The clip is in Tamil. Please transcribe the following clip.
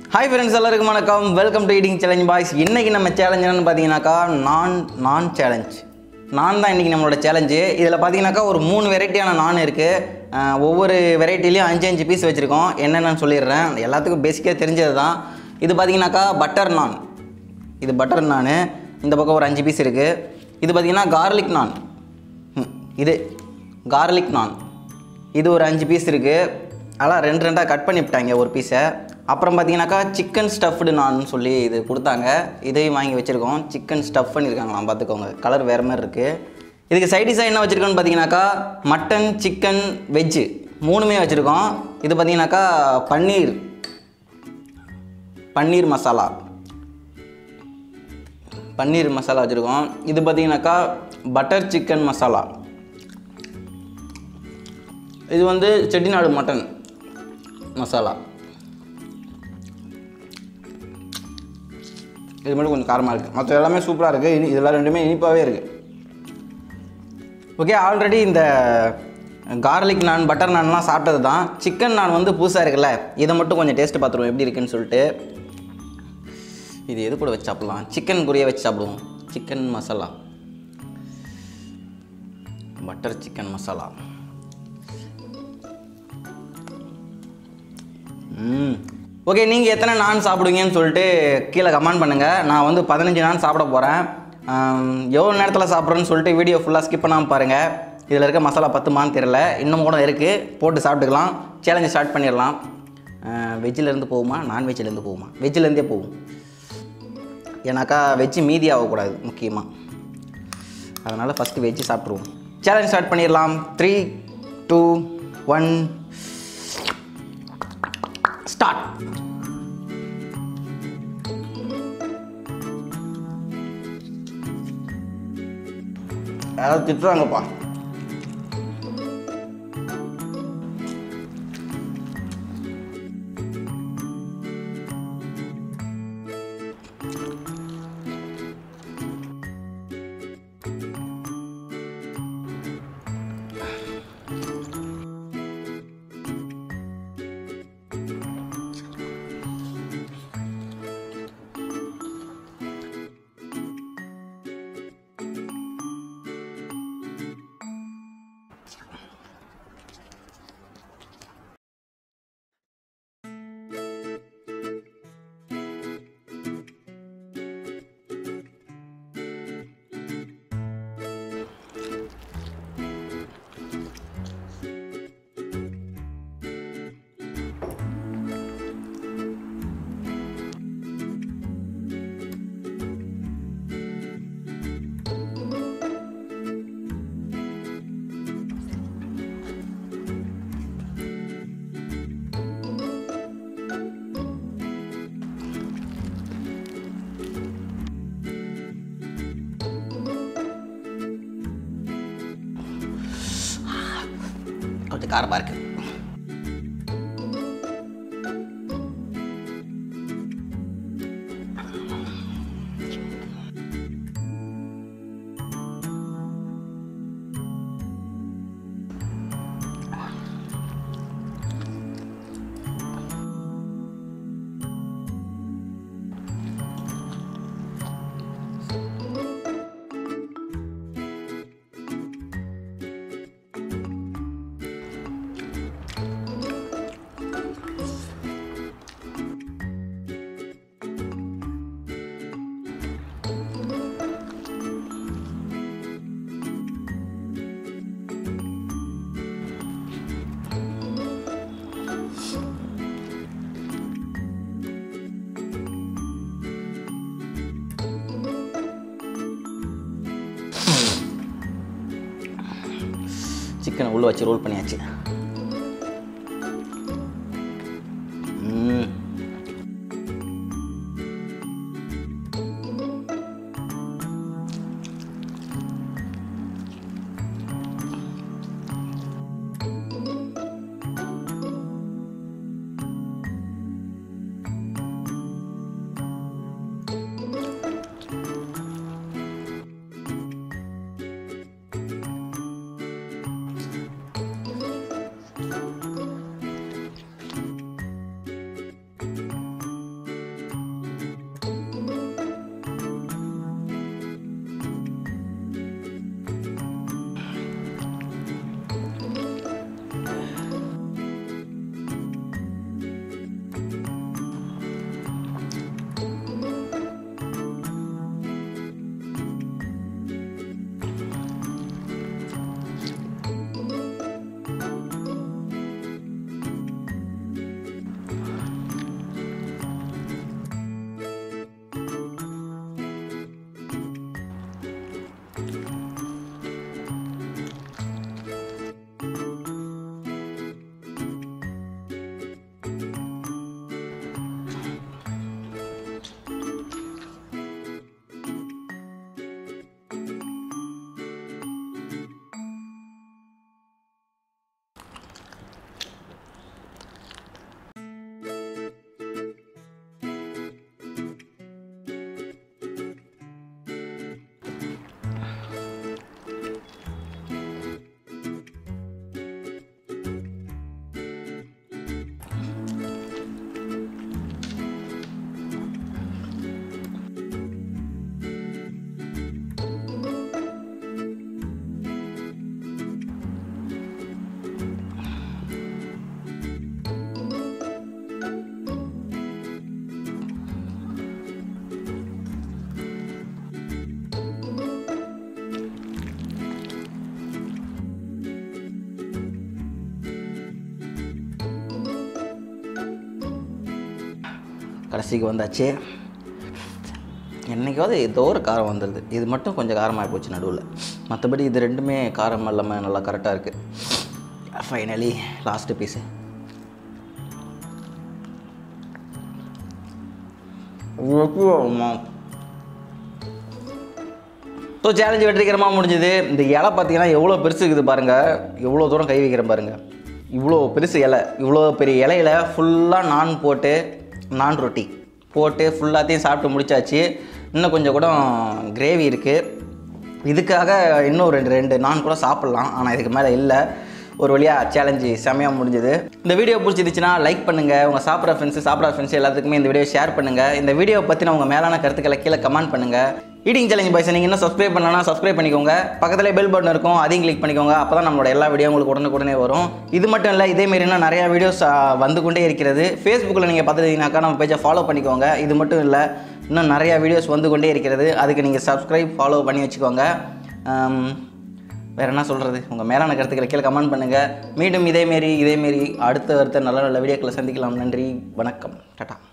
ஹாய் ஃப்ரெண்ட்ஸ் எல்லாருக்கும் வணக்கம் welcome to eating challenge boys இன்றைக்கி நம்ம சேலஞ்ச் என்னன்னு பார்த்தீங்கன்னாக்கா நான் நான் சேலஞ்ச் நான் தான் இன்றைக்கி நம்மளோட சேலஞ்சு இதில் பார்த்தீங்கன்னாக்கா ஒரு மூணு வெரைட்டியான நான் இருக்குது ஒவ்வொரு வெரைட்டிலையும் அஞ்சு அஞ்சு பீஸ் வச்சுருக்கோம் என்னென்னு சொல்லிடுறேன் எல்லாத்துக்கும் பேசிக்காக தெரிஞ்சது தான் இது பார்த்தீங்கன்னாக்கா பட்டர் நான் இது பட்டர் நான் இந்த பக்கம் ஒரு அஞ்சு பீஸ் இருக்குது இது பார்த்தீங்கன்னா கார்லிக் நான் ம், இது கார்லிக் நான் இது ஒரு அஞ்சு பீஸ் இருக்குது அதெல்லாம் ரெண்டு ரெண்டாக கட் பண்ணி விட்டாங்க ஒரு பீஸை அப்புறம் பார்த்தீங்கன்னாக்கா சிக்கன் ஸ்டஃப்டு நான் சொல்லி இது கொடுத்தாங்க இதையும் வாங்கி வச்சுருக்கோம் சிக்கன் ஸ்டஃப் பண்ணியிருக்காங்களாம் பார்த்துக்கோங்க கலர் வேறு மாதிரி இருக்குது இதுக்கு சைட் டிஷாக என்ன வச்சுருக்கோன்னு பார்த்தீங்கன்னாக்கா மட்டன் சிக்கன் வெஜ்ஜு மூணுமே வச்சுருக்கோம் இது பார்த்தீங்கன்னாக்கா பன்னீர் பன்னீர் மசாலா பன்னீர் மசாலா வச்சுருக்கோம் இது பார்த்தீங்கன்னாக்கா பட்டர் சிக்கன் மசாலா இது வந்து செட்டிநாடு மட்டன் மசாலா இது மட்டும் கொஞ்சம் காரமாக இருக்குது மற்ற எல்லாமே சூப்பராக இருக்குது இனி இதெல்லாம் ரெண்டுமே இனிப்பாகவே இருக்குது ஓகே ஆல்ரெடி இந்த கார்லிக் நான் பட்டர் நான்லாம் சாப்பிட்டது தான் சிக்கன் நான் வந்து புதுசாக இருக்குல்ல இதை மட்டும் கொஞ்சம் டேஸ்ட்டு பார்த்துருவோம் எப்படி இருக்குன்னு சொல்லிட்டு இது எது கூட வச்சு சாப்பிட்லாம் சிக்கன் குறிய வச்சு சாப்பிடுவோம் chicken masala butter chicken masala ம் ஓகே நீங்கள் எத்தனை நான் சாப்பிடுவீங்கன்னு சொல்லிட்டு கீழே கமெண்ட் பண்ணுங்கள் நான் வந்து பதினஞ்சு நான் சாப்பிட போகிறேன் எவ்வளோ நேரத்தில் சாப்பிட்றேன்னு சொல்லிட்டு வீடியோ ஃபுல்லாக ஸ்கிப் பண்ணாமல் பாருங்கள் இதில் இருக்க மசாலா பத்துமான்னு தெரியல இன்னும் கூட இருக்குது போட்டு சாப்பிட்டுக்கலாம் சேலஞ்சு ஸ்டார்ட் பண்ணிடலாம் வெஜ்ஜிலேருந்து போகுமா நான்வெஜ்ஜிலேருந்து போகுமா வெஜ்ஜிலேருந்தே போகும் ஏன்னாக்கா வெஜ்ஜு மீதி ஆகக்கூடாது முக்கியமாக அதனால் ஃபஸ்ட்டு வெஜ்ஜு சாப்பிட்ருவோம் சேலஞ்ச் ஸ்டார்ட் பண்ணிடலாம் த்ரீ டூ ஒன் ஸ்டார்ட் யாராவது திட்டுறாங்கப்பா கொஞ்சம் காரமாக இருக்கு சிக்கனை உள்ளே வச்சு ரோல் பண்ணியாச்சு ம். கடைசிக்கு வந்தாச்சு என்றைக்காவது ஏதோ ஒரு காரம் வந்துடுது இது மட்டும் கொஞ்சம் காரமாக போச்சு நடுவில் மற்றபடி இது ரெண்டுமே காரம் இல்லாமல் நல்லா கரெக்டாக இருக்குது finally last piece so challenge வெற்றிகரமாக முடிஞ்சது இந்த இலை பார்த்தீங்கன்னா எவ்வளோ பெருசு இருக்குது பாருங்கள் எவ்வளோ தூரம் கை வைக்கிறேன் பாருங்கள் இவ்வளோ பெருசு இலை இவ்வளோ பெரிய இலையில ஃபுல்லாக நான் போட்டு நான் ரொட்டி போட்டு ஃபுல்லாத்தையும் சாப்பிட்டு முடிச்சாச்சு இன்னும் கொஞ்சம் கூட கிரேவி இருக்குது இதுக்காக இன்னும் ரெண்டு ரெண்டு நான் கூட சாப்பிட்லாம் ஆனால் இதுக்கு மேலே இல்லை ஒரு வழியாக சேலஞ்சு செமையாக முடிஞ்சது இந்த வீடியோ பிடிச்சிருந்துச்சுன்னா லைக் பண்ணுங்கள் உங்கள் சாப்பிட்ற ஃப்ரெண்ட்ஸு சாப்பிட்ற ஃப்ரெண்ட்ஸ் எல்லாத்துக்குமே இந்த வீடியோ ஷேர் பண்ணுங்கள் இந்த வீடியோ பற்றின உங்கள் மேலான கருத்துக்களை கீழே கமெண்ட் பண்ணுங்கள் ஈட்டிங் சேலஞ்ச் பாய்ஸ் நீங்கள் இன்னும் சப்ஸ்கிரைப் பண்ணலன்னா சப்ஸ்கிரைப் பண்ணிக்கோங்க பக்கத்தில் பெல் பட்டன் இருக்கும் அதையும் கிளிக் பண்ணிக்கோங்க அப்போ தான் நம்மளோட எல்லா வீடியோ உங்களுக்கு உடனுக்குடனே வரும் இது மட்டும் இல்லை இதேமாரி இன்னும் நிறையா வீடியோஸ் வந்து கொண்டே இருக்கிறது ஃபேஸ்புக்கில் நீங்கள் பார்த்துட்டீங்கன்னாக்கா நம்ம பேஜை ஃபாலோ பண்ணிக்கோங்க இது மட்டும் இல்லை இன்னும் நிறையா வீடியோஸ் வந்து கொண்டே இருக்கிறது அதுக்கு நீங்கள் சப்ஸ்கிரைப் ஃபாலோ பண்ணி வச்சுக்கோங்க ஆம், வேறு என்ன சொல்கிறது உங்கள் மேலான கருத்துக்களை கீழே கமெண்ட் பண்ணுங்கள் மீண்டும் இதேமாரி இதேமாரி அடுத்த அடுத்த நல்ல நல்ல வீடியோக்களை சந்திக்கலாம் நன்றி வணக்கம் டாட்டா